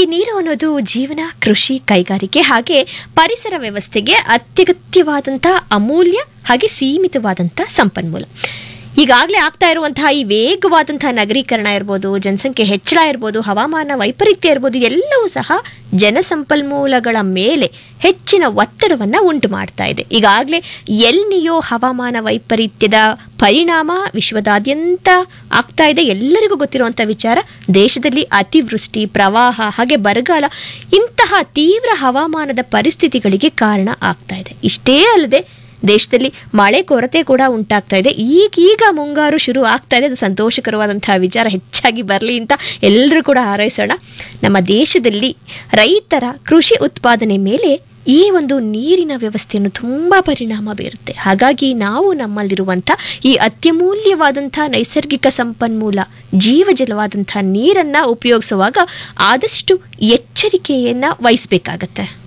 ನೀರು ಅನ್ನೋದು ಜೀವನ ಕೃಷಿ ಕೈಗಾರಿಕೆ ಹಾಗೆ ಪರಿಸರ ವ್ಯವಸ್ಥೆಗೆ ಅತ್ಯಗತ್ಯವಾದಂಥ ಅಮೂಲ್ಯ ಹಾಗೆ ಸೀಮಿತವಾದಂಥ ಸಂಪನ್ಮೂಲ ಈಗಾಗಲೇ ಆಗ್ತಾ ಇರುವಂತಹ ಈ ವೇಗವಾದಂತಹ ನಗರೀಕರಣ ಇರ್ಬೋದು ಜನಸಂಖ್ಯೆ ಹೆಚ್ಚಳ ಇರ್ಬೋದು ಹವಾಮಾನ ವೈಪರೀತ್ಯ ಇರ್ಬೋದು ಎಲ್ಲವೂ ಸಹ ಜನಸಂಪನ್ಮೂಲಗಳ ಮೇಲೆ ಹೆಚ್ಚಿನ ಒತ್ತಡವನ್ನು ಉಂಟು ಮಾಡ್ತಾ ಇದೆ ಈಗಾಗಲೇ ಎಲ್ ನಿಯೋ ಹವಾಮಾನ ವೈಪರೀತ್ಯದ ಪರಿಣಾಮ ವಿಶ್ವದಾದ್ಯಂತ ಆಗ್ತಾ ಇದೆ ಎಲ್ಲರಿಗೂ ಗೊತ್ತಿರುವಂಥ ವಿಚಾರ ದೇಶದಲ್ಲಿ ಅತಿವೃಷ್ಟಿ ಪ್ರವಾಹ ಹಾಗೆ ಬರಗಾಲ ಇಂತಹ ತೀವ್ರ ಹವಾಮಾನದ ಪರಿಸ್ಥಿತಿಗಳಿಗೆ ಕಾರಣ ಆಗ್ತಾ ಇದೆ ಇಷ್ಟೇ ಅಲ್ಲದೆ ದೇಶದಲ್ಲಿ ಮಳೆ ಕೊರತೆ ಕೂಡ ಉಂಟಾಗ್ತಾ ಇದೆ ಈಗೀಗ ಮುಂಗಾರು ಶುರು ಆಗ್ತಾ ಇದೆ ಅದು ಸಂತೋಷಕರವಾದಂತಹ ವಿಚಾರ ಹೆಚ್ಚಾಗಿ ಬರಲಿ ಅಂತ ಎಲ್ಲರೂ ಕೂಡ ಹಾರೈಸೋಣ ನಮ್ಮ ದೇಶದಲ್ಲಿ ರೈತರ ಕೃಷಿ ಉತ್ಪಾದನೆ ಮೇಲೆ ಈ ಒಂದು ನೀರಿನ ವ್ಯವಸ್ಥೆಯನ್ನು ತುಂಬ ಪರಿಣಾಮ ಬೀರುತ್ತೆ ಹಾಗಾಗಿ ನಾವು ನಮ್ಮಲ್ಲಿರುವಂಥ ಈ ಅತ್ಯಮೂಲ್ಯವಾದಂಥ ನೈಸರ್ಗಿಕ ಸಂಪನ್ಮೂಲ ಜೀವಜಲವಾದಂಥ ನೀರನ್ನು ಉಪಯೋಗಿಸುವಾಗ ಆದಷ್ಟು ಎಚ್ಚರಿಕೆಯನ್ನು ವಹಿಸಬೇಕಾಗತ್ತೆ